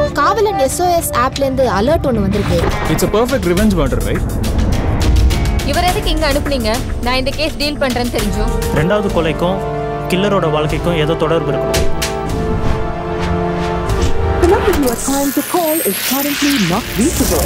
காவலன் SOS ஆப்லேருந்து alert ஒன்று வந்திருக்கு it's a perfect revenge murder right இவர் எதுக்கு இங்க அனுப்புனீங்க நான் இந்த கேஸ் டீல் பண்றேன்னு தெரிஞ்சும் ரெண்டாவது கொலைக்கும் கில்லரோட வாழ்க்கைக்கும் ஏதோ தொடர்பு இருக்கணும் The number you are trying to call is currently not reachable.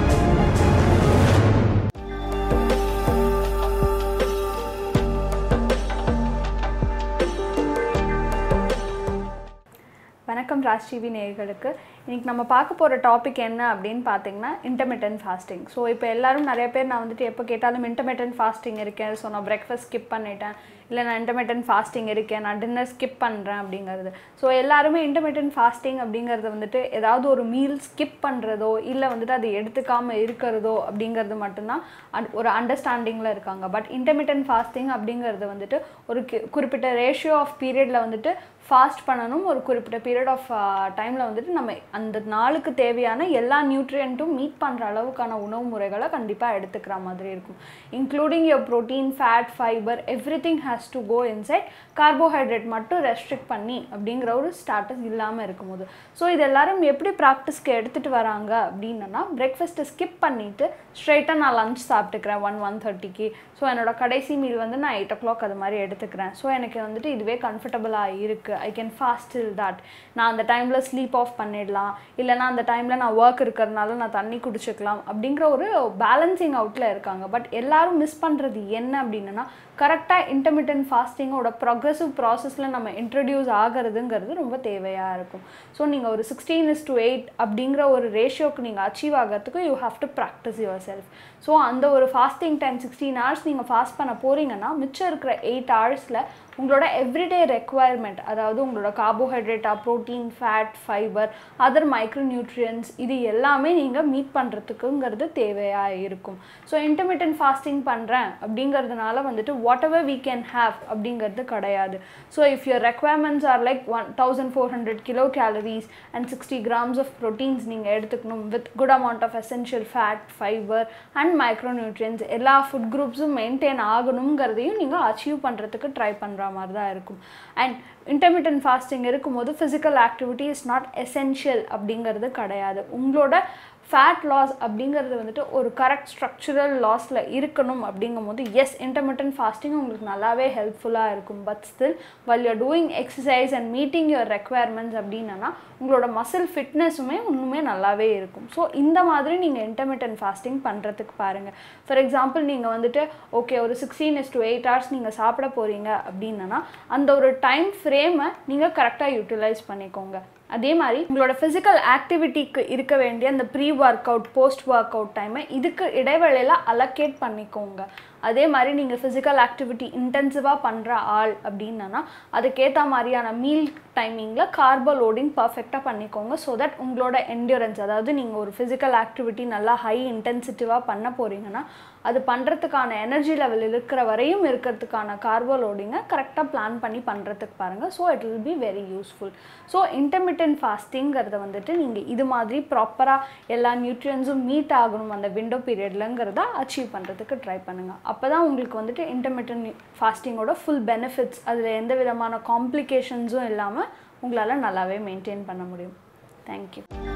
வணக்கம் ராஜ் டிவி நேயர்களுக்கு இன்னைக்கு நம்ம பார்க்க போகிற டாபிக் என்ன அப்படின்னு பார்த்தீங்கன்னா இன்டர்மீடியன்ட் ஃபாஸ்டிங் ஸோ இப்போ எல்லாரும் நிறைய பேர் நான் வந்துட்டு எப்போ கேட்டாலும் இன்டர்மீடியன்ட் ஃபாஸ்டிங் இருக்கேன் ஸோ நான் பிரேக்ஃபாஸ்ட் ஸ்கிப் பண்ணிட்டேன் இல்லை நான் இன்டர்மீடியன்ட் ஃபாஸ்டிங் இருக்கேன் நான் டின்னர் ஸ்கிப் பண்ணுறேன் அப்படிங்கிறது ஸோ எல்லாருமே இன்டர்மீடியன்ட் ஃபாஸ்டிங் அப்படிங்கிறது வந்துட்டு ஏதாவது ஒரு மீல் ஸ்கிப் பண்ணுறதோ இல்லை வந்துட்டு அதை எடுத்துக்காமல் இருக்கிறதோ அப்படிங்கிறது மட்டும்தான் அண்ட் ஒரு அண்டர்ஸ்டாண்டிங்கில் இருக்காங்க பட் இன்டர்மீடியன்ட் ஃபாஸ்டிங் அப்படிங்கிறது வந்துட்டு ஒரு கி- குறிப்பிட்ட ரேஷியோ ஆஃப் பீரியடில் வந்துட்டு ஃபாஸ்ட் பண்ணணும் ஒரு குறிப்பிட்ட பீரியட் ஆஃப் டைமில் வந்துட்டு நம்ம அந்த நாளுக்கு தேவையான எல்லா நியூட்ரியண்ட்டும் மீட் பண்ணுற அளவுக்கான உணவு முறைகளை கண்டிப்பாக எடுத்துக்கிற மாதிரி இருக்கும் including your protein fat fiber everything has to go inside carbohydrate மட்டும் ரெஸ்ட்ரிக்ட் பண்ணி அப்படிங்கிற ஒரு ஸ்டாட்டஸ் இல்லாமல் இருக்கும்போது ஸோ இது எல்லாரும் எப்படி ப்ராக்டிஸ்க்கு எடுத்துகிட்டு வராங்க அப்படின்னா பிரேக்ஃபாஸ்ட்டை ஸ்கிப் பண்ணிவிட்டு ஸ்ட்ரைட்டாக நான் லஞ்ச் சாப்பிட்டுக்கிறேன் ஒன் ஒன் தேர்ட்டிக்கு ஸோ என்னோட கடைசி மீல் வந்து நான் எயிட் ஓ கிளாக் அது மாதிரி எடுத்துக்கிறேன் ஸோ எனக்கு வந்துட்டு இதுவே கம்ஃபர்டபுளாக இருக்குது I can fast till that நான் அந்த டைமில் ஸ்லீப் ஆஃப் பண்ணிடலாம் இல்லைனா அந்த டைமில் நான் ஒர்க் இருக்கிறதுனால நான் தண்ணி குடிச்சுக்கலாம் அப்படிங்கிற ஒரு பேலன்சிங் அவுட்டில் இருக்காங்க பட் எல்லாரும் மிஸ் பண்ணுறது என்ன அப்படின்னா கரெக்டாக இன்டர்மீடியன்ட் ஃபாஸ்டிங்கோட ப்ரொக்ரெசிவ் ப்ராசஸில் நம்ம இன்ட்ரடியூஸ் ஆகிறதுங்கிறது ரொம்ப தேவையாக இருக்கும் ஸோ நீங்கள் ஒரு சிக்ஸ்டீன் இஸ் டு எயிட் அப்படிங்கிற ஒரு ரேஷியோக்கு நீங்கள் அச்சீவ் ஆகிறதுக்கு you have to practice yourself so அந்த ஒரு ஃபாஸ்டிங் டைம் சிக்ஸ்டீன் ஹவர்ஸ் நீங்கள் ஃபாஸ்ட் பண்ண போகிறீங்கன்னா மிச்சம் இருக்கிற எயிட் ஹவர்ஸில் உங்களோட எவ்ரிடே ரெக்குவயர்மெண்ட் அதாவது உங்களோட கார்போஹைட்ரேட்டா protein fat fiber other micronutrients இது எல்லாமே நீங்கள் மீட் பண்ணுறதுக்குங்கிறது தேவையாக இருக்கும் ஸோ இன்டர்மீடியன்ட் ஃபாஸ்டிங் பண்ணுறேன் அப்படிங்கிறதுனால வந்துட்டு what ever we can have அப்படிங்கிறது கிடையாது so if your requirements are like one thousand four hundred kilo calories and sixty grams of proteins நீங்கள் எடுத்துக்கணும் with good amount of essential fat fiber and micronutrients எல்லா food குரூப்ஸும் maintain ஆகணுங்கிறதையும் நீங்கள் achieve பண்ணுறதுக்கு try பண்ணுற மாதிரி தான் இருக்கும் அண்ட் இன்டர்மீடியன்ட் ஃபாஸ்டிங் இருக்கும்போது physical activity is not essential அப்படிங்கிறது கிடையாது உங்களோட ஃபேட் லாஸ் அப்படிங்கிறது வந்துட்டு ஒரு கரெக்ட் ஸ்ட்ரக்சுரல் லாஸில் இருக்கணும் அப்படிங்கும்போது எஸ் இன்டர்மீடியன்ட் ஃபாஸ்டிங் உங்களுக்கு நல்லாவே ஹெல்ப்ஃபுல்லாக இருக்கும் but still while you're doing exercise and meeting your requirements அப்படின்னா உங்களோட மசில் ஃபிட்னஸுமே இன்னுமே நல்லாவே இருக்கும் ஸோ இந்த மாதிரி நீங்கள் இன்டர்மீடியன்ட் ஃபாஸ்டிங் பண்ணுறதுக்கு பாருங்கள் ஃபார் எக்ஸாம்பிள் நீங்கள் வந்துட்டு ஓகே ஒரு sixteen is to eight hours நீங்கள் சாப்பிட போகிறீங்க அப்படின்னா அந்த ஒரு டைம் ஃப்ரேமை நீங்கள் கரெக்டாக யூட்டிலைஸ் பண்ணிக்கோங்க அதே மாதிரி உங்களோட ஃபிசிக்கல் ஆக்டிவிட்டிக்கு இருக்க வேண்டிய அந்த pre workout post workout டைமை இதுக்கு இடைவேளையில் அலோகேட் பண்ணிக்கோங்க அதே மாதிரி நீங்கள் ஃபிசிக்கல் ஆக்டிவிட்டி இன்டென்சிவாக பண்ணுற ஆள் அப்படின்னா அதுக்கேற்ற மாதிரியான மீல் டைமிங்கில் கார்போ லோடிங் பர்ஃபெக்டாக பண்ணிக்கோங்க ஸோ தட் உங்களோட என்டியூரன்ஸ் அதாவது நீங்கள் ஒரு ஃபிசிக்கல் ஆக்டிவிட்டி நல்லா ஹை இன்டென்சிட்டிவாக பண்ண போகிறீங்கன்னா அது பண்ணுறதுக்கான எனர்ஜி லெவல் இருக்கிற வரையும் இருக்கிறதுக்கான கார்போ லோடிங்கை கரெக்டாக பிளான் பண்ணி பண்ணுறதுக்கு பாருங்கள் so it will be very useful so intermediate ஃபாஸ்டிங்கிறத வந்துட்டு நீங்கள் இது மாதிரி ப்ராப்பராக எல்லா நியூட்ரியன்ஸும் மீட் ஆகணும் அந்த விண்டோ பீரியட்லங்கிறத அச்சீவ் பண்ணுறதுக்கு ட்ரை பண்ணுங்கள் அப்போ தான் உங்களுக்கு வந்துட்டு இன்டர்மீடியன்ட் ஃபாஸ்டிங்கோட ஃபுல் பெனிஃபிட்ஸ் அதில் எந்த விதமான காம்ப்ளிகேஷன்ஸும் இல்லாமல் உங்களால் நல்லாவே மெயின்டைன் பண்ண முடியும் தேங்க்யூ